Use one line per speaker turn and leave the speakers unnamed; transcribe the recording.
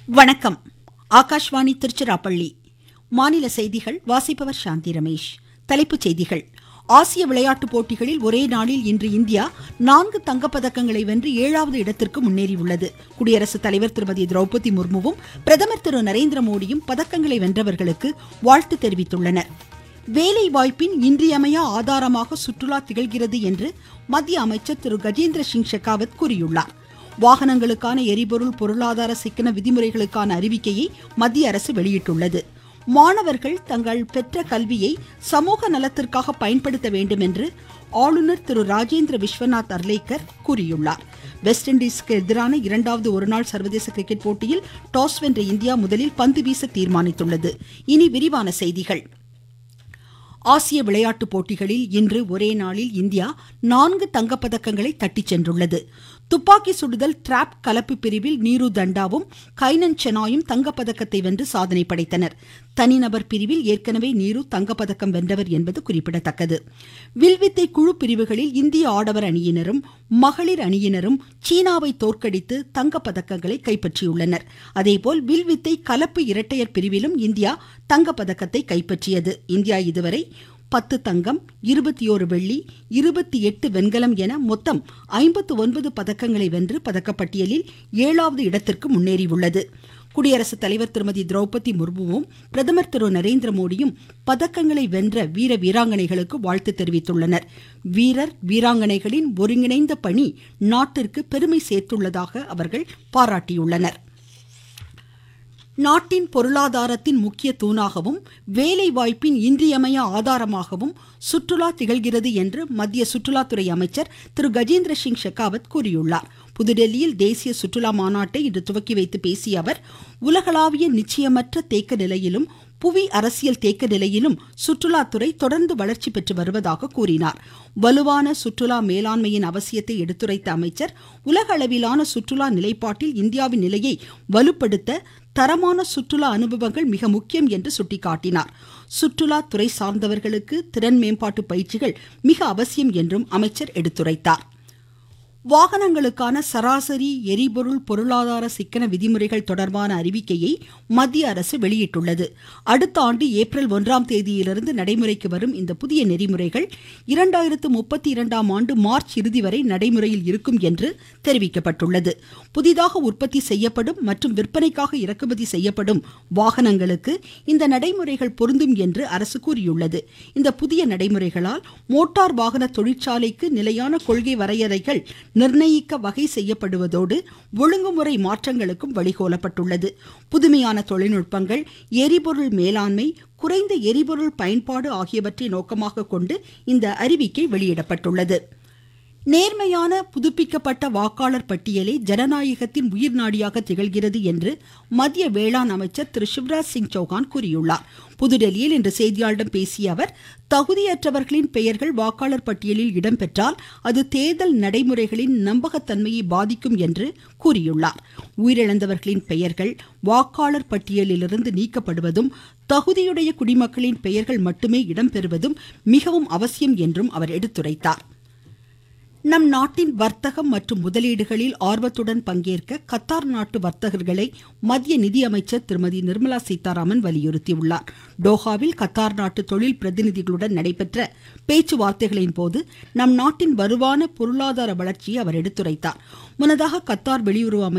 வணக்கம் ஆகாஷ்வாணி திருச்சிராப்பள்ளி மாநில செய்திகள் வாசிப்பவர் சாந்தி ரமேஷ் தலைப்புச் செய்திகள் ஆசிய விளையாட்டுப் போட்டிகளில் ஒரே நாளில் இன்று இந்தியா நான்கு தங்கப்பதக்கங்களை வென்று ஏழாவது இடத்திற்கு முன்னேறியுள்ளது குடியரசுத் தலைவர் திருமதி திரௌபதி முர்முவும் பிரதமர் திரு நரேந்திர மோடியும் பதக்கங்களை வென்றவர்களுக்கு வாழ்த்து தெரிவித்துள்ளனர் வேலை வாய்ப்பின் இன்றியமையா ஆதாரமாக சுற்றுலா திகழ்கிறது என்று மத்திய அமைச்சர் திரு கஜேந்திர சிங் ஷெகாவத் கூறியுள்ளார் வாகனங்களுக்கான எரிபொருள் பொருளாதார சிக்கன விதிமுறைகளுக்கான அறிவிக்கையை மத்திய அரசு வெளியிட்டுள்ளது மாணவர்கள் தங்கள் பெற்ற கல்வியை சமூக நலத்திற்காக பயன்படுத்த வேண்டும் என்று ஆளுநர் திரு ராஜேந்திர விஸ்வநாத் அர்லேக்கர் கூறியுள்ளார் வெஸ்ட் இண்டீஸ்க்கு எதிரான இரண்டாவது ஒருநாள் சர்வதேச கிரிக்கெட் போட்டியில் டாஸ் வென்ற இந்தியா முதலில் பந்து வீச தீர்மானித்துள்ளது இனி விரிவான செய்திகள் ஆசிய விளையாட்டுப் போட்டிகளில் இன்று ஒரே நாளில் இந்தியா நான்கு தங்கப்பதக்கங்களை தட்டிச் சென்றுள்ளது துப்பாக்கி சுடுதல் டிராப் கலப்பு பிரிவில் நீரு தண்டாவும் கைனன் செனாயும் தங்கப்பதக்கத்தை வென்று சாதனை படைத்தனர் தனிநபர் பிரிவில் ஏற்கனவே நீரு தங்கப்பதக்கம் வென்றவர் என்பது குறிப்பிடத்தக்கது வில்வித்தை குழு பிரிவுகளில் இந்திய ஆடவர் அணியினரும் மகளிர் அணியினரும் சீனாவை தோற்கடித்து தங்கப்பதக்கங்களை கைப்பற்றியுள்ளனர் அதேபோல் வில்வித்தை கலப்பு இரட்டையர் பிரிவிலும் இந்தியா தங்கப்பதக்கத்தை கைப்பற்றியது இந்தியா இதுவரை பத்து தங்கம் இருபத்தி ஓரு வெள்ளி இருபத்தி எட்டு வெண்கலம் என மொத்தம் ஐம்பத்து ஒன்பது பதக்கங்களை வென்று பதக்கப்பட்டியலில் ஏழாவது இடத்திற்கு முன்னேறியுள்ளது குடியரசுத் தலைவர் திருமதி திரௌபதி முர்முவும் பிரதமர் திரு நரேந்திர மோடியும் பதக்கங்களை வென்ற வீர வீராங்கனைகளுக்கு வாழ்த்து தெரிவித்துள்ளனர் வீரர் வீராங்கனைகளின் ஒருங்கிணைந்த பணி நாட்டிற்கு பெருமை சேர்த்துள்ளதாக அவர்கள் பாராட்டியுள்ளனர் நாட்டின் பொருளாதாரத்தின் முக்கிய தூணாகவும் வேலை வாய்ப்பின் இன்றியமைய ஆதாரமாகவும் சுற்றுலா திகழ்கிறது என்று மத்திய சுற்றுலாத்துறை அமைச்சர் திரு கஜேந்திர சிங் ஷெகாவத் கூறியுள்ளார் புதுடெல்லியில் தேசிய சுற்றுலா மாநாட்டை இன்று துவக்கி வைத்து பேசிய அவர் உலகளாவிய நிச்சயமற்ற தேக்க நிலையிலும் புவி அரசியல் தேக்க நிலையிலும் சுற்றுலாத்துறை தொடர்ந்து வளர்ச்சி பெற்று வருவதாக கூறினார் வலுவான சுற்றுலா மேலாண்மையின் அவசியத்தை எடுத்துரைத்த அமைச்சர் உலக அளவிலான சுற்றுலா நிலைப்பாட்டில் இந்தியாவின் நிலையை வலுப்படுத்த தரமான சுற்றுலா அனுபவங்கள் மிக முக்கியம் என்று சுட்டிக்காட்டினார் சுற்றுலா துறை சார்ந்தவர்களுக்கு திறன் மேம்பாட்டு பயிற்சிகள் மிக அவசியம் என்றும் அமைச்சர் எடுத்துரைத்தார் வாகனங்களுக்கான சராசரி எரிபொருள் பொருளாதார சிக்கன விதிமுறைகள் தொடர்பான அறிவிக்கையை மத்திய அரசு வெளியிட்டுள்ளது அடுத்த ஆண்டு ஏப்ரல் ஒன்றாம் தேதியிலிருந்து நடைமுறைக்கு வரும் இந்த புதிய நெறிமுறைகள் இரண்டாயிரத்து முப்பத்தி இரண்டாம் ஆண்டு மார்ச் இறுதி வரை நடைமுறையில் இருக்கும் என்று தெரிவிக்கப்பட்டுள்ளது புதிதாக உற்பத்தி செய்யப்படும் மற்றும் விற்பனைக்காக இறக்குமதி செய்யப்படும் வாகனங்களுக்கு இந்த நடைமுறைகள் பொருந்தும் என்று அரசு கூறியுள்ளது இந்த புதிய நடைமுறைகளால் மோட்டார் வாகன தொழிற்சாலைக்கு நிலையான கொள்கை வரையறைகள் நிர்ணயிக்க வகை செய்யப்படுவதோடு ஒழுங்குமுறை மாற்றங்களுக்கும் வழிகோலப்பட்டுள்ளது புதுமையான தொழில்நுட்பங்கள் எரிபொருள் மேலாண்மை குறைந்த எரிபொருள் பயன்பாடு ஆகியவற்றை நோக்கமாக கொண்டு இந்த அறிவிக்கை வெளியிடப்பட்டுள்ளது நேர்மையான புதுப்பிக்கப்பட்ட வாக்காளர் பட்டியலே ஜனநாயகத்தின் உயிர் நாடியாக திகழ்கிறது என்று மத்திய வேளாண் அமைச்சர் திரு சிவராஜ் சிங் சௌகான் கூறியுள்ளார் புதுடெல்லியில் இன்று செய்தியாளர்களிடம் பேசிய அவர் தகுதியற்றவர்களின் பெயர்கள் வாக்காளர் பட்டியலில் இடம்பெற்றால் அது தேர்தல் நடைமுறைகளின் நம்பகத்தன்மையை பாதிக்கும் என்று கூறியுள்ளார் உயிரிழந்தவர்களின் பெயர்கள் வாக்காளர் பட்டியலிலிருந்து நீக்கப்படுவதும் தகுதியுடைய குடிமக்களின் பெயர்கள் மட்டுமே இடம்பெறுவதும் மிகவும் அவசியம் என்றும் அவர் எடுத்துரைத்தார் நம் நாட்டின் வர்த்தகம் மற்றும் முதலீடுகளில் ஆர்வத்துடன் பங்கேற்க கத்தார் நாட்டு வர்த்தகர்களை மத்திய நிதியமைச்சர் திருமதி நிர்மலா சீதாராமன் வலியுறுத்தியுள்ளார் டோஹாவில் கத்தார் நாட்டு தொழில் பிரதிநிதிகளுடன் நடைபெற்ற பேச்சுவார்த்தைகளின் போது நம் நாட்டின் வலுவான பொருளாதார வளர்ச்சியை அவர் எடுத்துரைத்தார் முன்னதாக கத்தார் வெளியுறவு